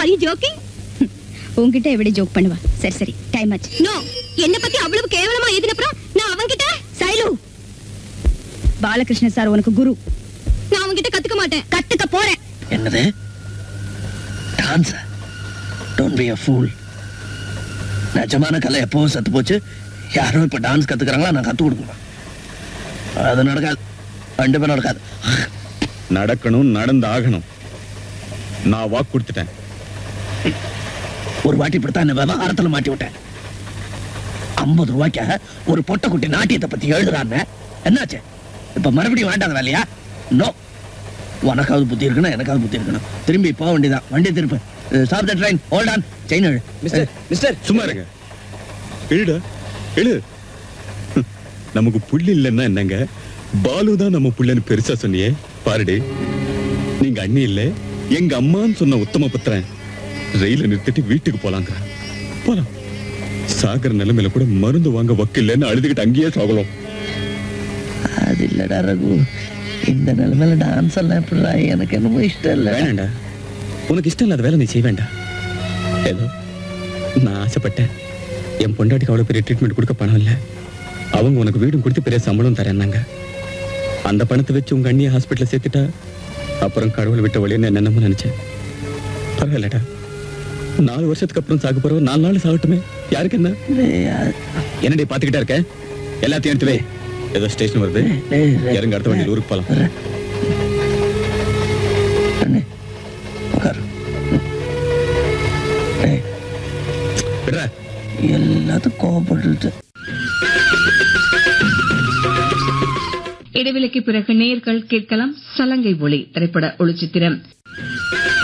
Are you jogging உன்கிட்ட எப்படி joke பண்ணுவா சரி சரி டைம் ஆச்சு நோ என்ன பத்தி அவ்வளவு கேவலமா எழுதினப்புறம் நான் அவன்கிட்ட சைலு பாலகிருஷ்ண சார் உனக்கு குரு நான் அவன்கிட்ட கத்துக்க மாட்டேன் கத்துக்க போறேன் என்னது dance don't be a fool நிஜமான கலை எப்பவும் செத்து போச்சு யாரும் இப்ப டான்ஸ் கத்துக்கிறாங்களா நான் கத்து கொடுக்கணும் அது நடக்காது கண்டிப்பா நடக்காது நடக்கணும் நடந்து ஆகணும் நான் வாக்கு கொடுத்துட்டேன் ஒரு வாட்டி இப்படித்தான் இந்த விவகாரத்துல மாட்டி விட்டேன் ஐம்பது ரூபாய்க்க ஒரு பொட்டை குட்டி நாட்டியத்தை பத்தி எழுதுறான்னு என்னாச்சு இப்ப மறுபடியும் வேண்டாத வேலையா நோ உனக்காவது புத்தி இருக்கணும் எனக்காவது புத்தி இருக்கணும் திரும்பி போக வேண்டியதான் வண்டி திருப்பு stop the train hold on chain எழு மிஸ்டர் மிஸ்டர் சும்மா இருங்க எழுடா எழு ஹம், நமக்கு புள்ளி இல்லைன்னா என்னங்க பாலு தான் நம்ம புள்ளன்னு பெருசா சொன்னியே பாருடி நீங்க அண்ணி இல்ல எங்க அம்மான்னு சொன்ன உத்தம புத்திரன் ரயில நிறுத்திட்டு வீட்டுக்கு போலாங்க போலாம் சாகர நிலைமையில கூட மருந்து வாங்க வக்கில்லன்னு அழுதுகிட்டு அங்கேயே சாகலாம் அது இல்லடா ரகு இந்த நிலைமையில டான்ஸ் எல்லாம் எப்படிடா எனக்கு என்னமோ இஷ்டம் இல்ல வேணாண்டா உனக்கு இஷ்டம் இல்லாத வேலை நீ செய்ய வேண்டாம் ஏதோ நான் ஆசைப்பட்டேன் என் பொண்டாட்டிக்கு அவ்வளவு பெரிய ட்ரீட்மெண்ட் கொடுக்க பணம் இல்ல அவங்க உனக்கு வீடும் கொடுத்து பெரிய சம்பளம் தரேன்னாங்க அந்த பணத்தை வச்சு உங்க அண்ணியை ஹாஸ்பிட்டல்ல சேர்த்துட்டா அப்புறம் கடவுள் விட்ட வழின்னு என்னென்னமோ நினைச்சேன் பரவாயில்லடா நாலு வருஷத்துக்கு அப்புறம் சாக போறோம் நாலு நாள் சாகட்டுமே யாருக்கு என்ன டேய், அது- என்னடி பாத்துக்கிட்டா இருக்க எல்லாத்தையும் எடுத்து வை ஏதோ ஸ்டேஷன் வருது டேய், டேய். இறங்க அடுத்த வண்டியில் ஊருக்கு போலாம் வர்றேன். அண்ணே, உட்காரு. டேய், விடுறா எல்லாத்துக்கும் கோவப்பட்டுட்டு இடைவெளிக்கு பிறகு நேர்கள் கேட்கலாம் சலங்கை ஒளி திரைப்பட ஒளிச்சித்திரம்